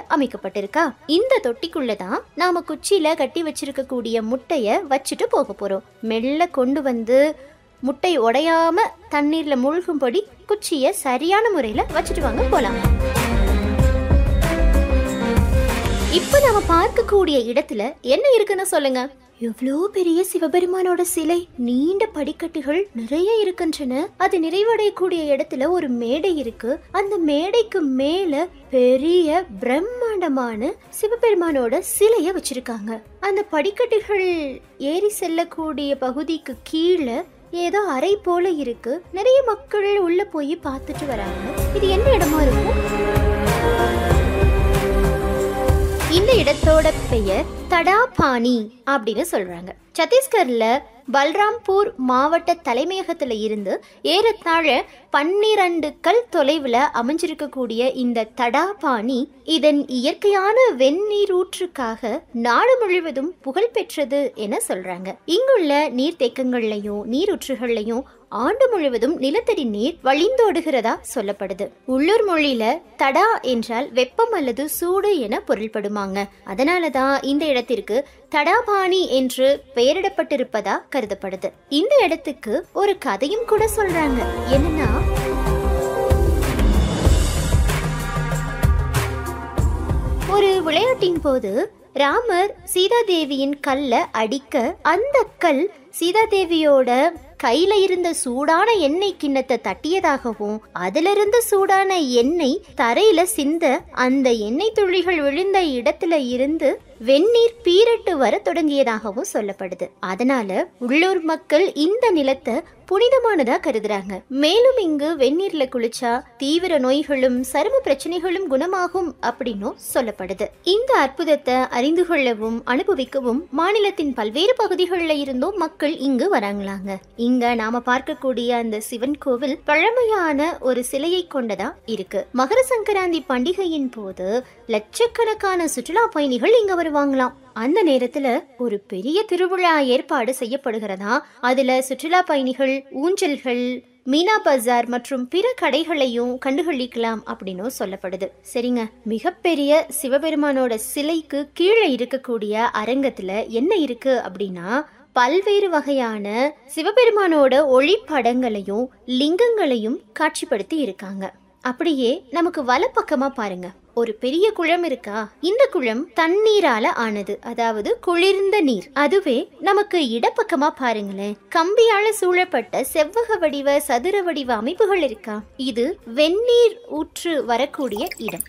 அமைக்கப்பட்டிருக்கா இந்த தொட்டிக்குள்ள தான் நாம குச்சியில கட்டி வச்சிருக்கக்கூடிய முட்டைய வச்சுட்டு போக போறோம் மெல்ல கொண்டு வந்து முட்டை உடையாம தண்ணீர்ல மூழ்கும்படி குச்சியை சரியான முறையில வச்சுட்டு வாங்க போலாம் இப்ப நாம பார்க்கக்கூடிய இடத்துல என்ன இருக்குன்னு சொல்லுங்க எவ்வளோ பெரிய சிவபெருமானோட சிலை நீண்ட படிக்கட்டுகள் நிறைய இருக்கின்றன அது நிறைவடையக்கூடிய இடத்துல ஒரு மேடை இருக்கு அந்த மேடைக்கு மேல பெரிய பிரம்மாண்டமான சிவபெருமானோட சிலைய வச்சிருக்காங்க அந்த படிக்கட்டுகள் ஏறி செல்லக்கூடிய பகுதிக்கு கீழே ஏதோ அறை போல இருக்கு நிறைய மக்கள் உள்ள போய் பார்த்துட்டு வராங்க இது என்ன இடமா இருக்கும் இந்த இடத்தோட பெயர் தடாபானி அப்படின்னு சொல்றாங்க சத்தீஸ்கர்ல பல்ராம்பூர் மாவட்ட தலைமையகத்துல இருந்து ஏறத்தாழ பன்னிரண்டு கல் தொலைவுல அமைஞ்சிருக்கக்கூடிய இந்த தடாபானி இதன் இயற்கையான வெந்நீரூற்றுக்காக நாடு முழுவதும் புகழ் பெற்றது என சொல்றாங்க இங்குள்ள நீர்த்தேக்கங்கள்லயும் நீரூற்றுகள்லயும் ஆண்டு முழுவதும் நிலத்தடி நீர் வழிந்தோடுகிறதா சொல்லப்படுது உள்ளூர் மொழியில தடா என்றால் வெப்பம் அல்லது சூடு என பொருள்படுமாங்க அதனாலதான் இந்த இடத்திற்கு தடாபாணி என்று பெயரிடப்பட்டிருப்பதா கருதப்படுது இந்த இடத்துக்கு ஒரு கதையும் கூட சொல்றாங்க என்னன்னா ஒரு விளையாட்டின் போது ராமர் சீதாதேவியின் கல்ல அடிக்க அந்த கல் சீதாதேவியோட கையில இருந்த சூடான எண்ணெய் கிண்ணத்தை தட்டியதாகவும் அதிலிருந்து சூடான எண்ணெய் தரையில சிந்த அந்த எண்ணெய் துளிகள் விழுந்த இடத்துல இருந்து வெந்நீர் பீரட்டு வர தொடங்கியதாகவும் சொல்லப்படுது அதனால உள்ளூர் மக்கள் இந்த நிலத்தை புனிதமானதா கருதுறாங்க மேலும் இங்கு வெந்நீர்ல குளிச்சா தீவிர நோய்களும் சரும பிரச்சனைகளும் குணமாகும் அப்படின்னும் சொல்லப்படுது இந்த அற்புதத்தை அறிந்து கொள்ளவும் அனுபவிக்கவும் மாநிலத்தின் பல்வேறு பகுதிகளில் இருந்தும் மக்கள் இங்கு வராங்களாங்க இங்க நாம பார்க்கக்கூடிய அந்த சிவன் கோவில் பழமையான ஒரு சிலையை கொண்டதா இருக்கு மகர சங்கராந்தி பண்டிகையின் போது லட்சக்கணக்கான சுற்றுலா பயணிகள் இங்க வருவாங்களாம் அந்த நேரத்துல ஒரு பெரிய திருவிழா ஏற்பாடு செய்யப்படுகிறதா அதுல சுற்றுலா பயணிகள் ஊஞ்சல்கள் மீனா பஜார் மற்றும் பிற கடைகளையும் கண்டுகளிக்கலாம் அப்படின்னும் சொல்லப்படுது சரிங்க மிகப்பெரிய சிவபெருமானோட சிலைக்கு கீழே இருக்கக்கூடிய அரங்கத்துல என்ன இருக்கு அப்படின்னா பல்வேறு வகையான சிவபெருமானோட ஒளிப்படங்களையும் லிங்கங்களையும் காட்சிப்படுத்தி இருக்காங்க அப்படியே நமக்கு வலப்பக்கமா பாருங்க ஒரு பெரிய குளம் இருக்கா இந்த குளம் தண்ணீரால ஆனது அதாவது குளிர்ந்த நீர் அதுவே நமக்கு இடப்பக்கமா பாருங்களேன் கம்பியால சூழப்பட்ட செவ்வக வடிவ சதுர வடிவ அமைப்புகள் இருக்கா இது வெந்நீர் ஊற்று வரக்கூடிய இடம்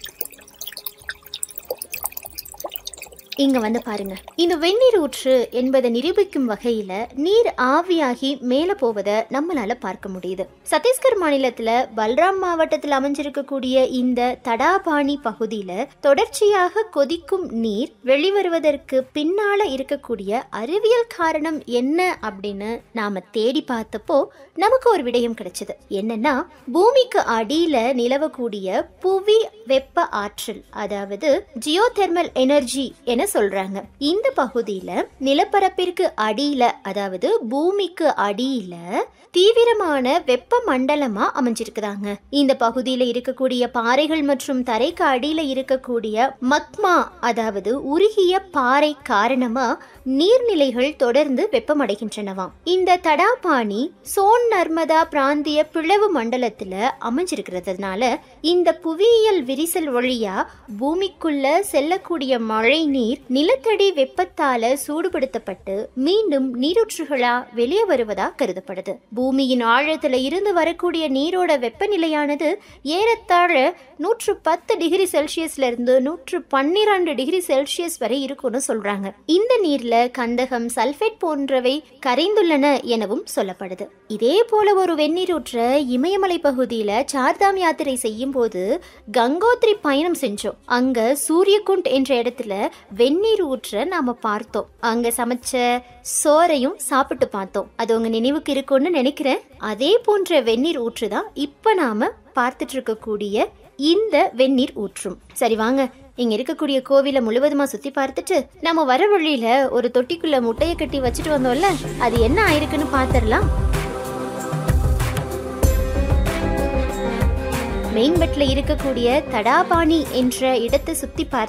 இங்க வந்து பாருங்க இந்த வெந்நீர் ஊற்று என்பதை நிரூபிக்கும் வகையில நீர் ஆவியாகி மேல போவதை நம்மளால பார்க்க முடியுது சத்தீஸ்கர் மாநிலத்துல பல்ராம் மாவட்டத்தில் அமைஞ்சிருக்கக்கூடிய இந்த தடாபாணி பகுதியில தொடர்ச்சியாக கொதிக்கும் நீர் வெளிவருவதற்கு பின்னால இருக்கக்கூடிய அறிவியல் காரணம் என்ன அப்படின்னு நாம தேடி பார்த்தப்போ நமக்கு ஒரு விடயம் கிடைச்சது என்னன்னா பூமிக்கு அடியில நிலவக்கூடிய புவி வெப்ப ஆற்றல் அதாவது ஜியோதெர்மல் எனர்ஜி என சொல்றாங்க இந்த பகுதியில நிலப்பரப்பிற்கு அடியில அதாவது பூமிக்கு அடியில தீவிரமான வெப்ப மண்டலமா அமைஞ்சிருக்குதாங்க இந்த பகுதியில இருக்கக்கூடிய பாறைகள் மற்றும் தரைக்கு அடியில இருக்கக்கூடிய மக்மா அதாவது உருகிய பாறை காரணமா நீர்நிலைகள் தொடர்ந்து வெப்பமடைகின்றனவாம் இந்த தடாபாணி சோன் நர்மதா பிராந்திய பிளவு மண்டலத்துல அமைஞ்சிருக்கிறதுனால இந்த புவியியல் விரிசல் வழியா பூமிக்குள்ள செல்லக்கூடிய மழை நீர் நிலத்தடி வெப்பத்தால சூடுபடுத்தப்பட்டு மீண்டும் நீரூற்றுகளா வெளியே வருவதா கருதப்படுது பூமியின் ஆழத்துல இருந்து வரக்கூடிய நீரோட வெப்பநிலையானது ஏறத்தாழ நூற்று பத்து டிகிரி செல்சியஸ்ல இருந்து நூற்று பன்னிரண்டு டிகிரி செல்சியஸ் வரை இருக்கும்னு சொல்றாங்க இந்த நீர்ல கந்தகம் சல்பேட் போன்றவை கரைந்துள்ளன எனவும் சொல்லப்படுது இதே போல ஒரு வெந்நீர் ஊற்ற இமயமலை பகுதியில சார்தாம் யாத்திரை செய்யும் போது கங்கோத்ரி பயணம் செஞ்சோம் அங்க சூரியகுண்ட் என்ற இடத்துல வெந்நீர் ஊற்ற நாம பார்த்தோம் அங்க சமைச்ச சோறையும் சாப்பிட்டு பார்த்தோம் அது உங்க நினைவுக்கு இருக்கும்னு நினைக்கிறேன் அதே போன்ற வெந்நீர் ஊற்று தான் இப்ப நாம பார்த்துட்டு இருக்கக்கூடிய இந்த வெந்நீர் ஊற்றும் சரி வாங்க இங்க இருக்கக்கூடிய கோவிலை முழுவதுமா சுத்தி பார்த்துட்டு நம்ம வர வழியில ஒரு தொட்டிக்குள்ள முட்டையை கட்டி வச்சுட்டு வந்தோம்ல அது என்ன ஆயிருக்குன்னு பாத்திரலாம் மெயின்பட்ல இருக்கக்கூடிய தடாபாணி என்ற இடத்தை சுத்தி பார்த்து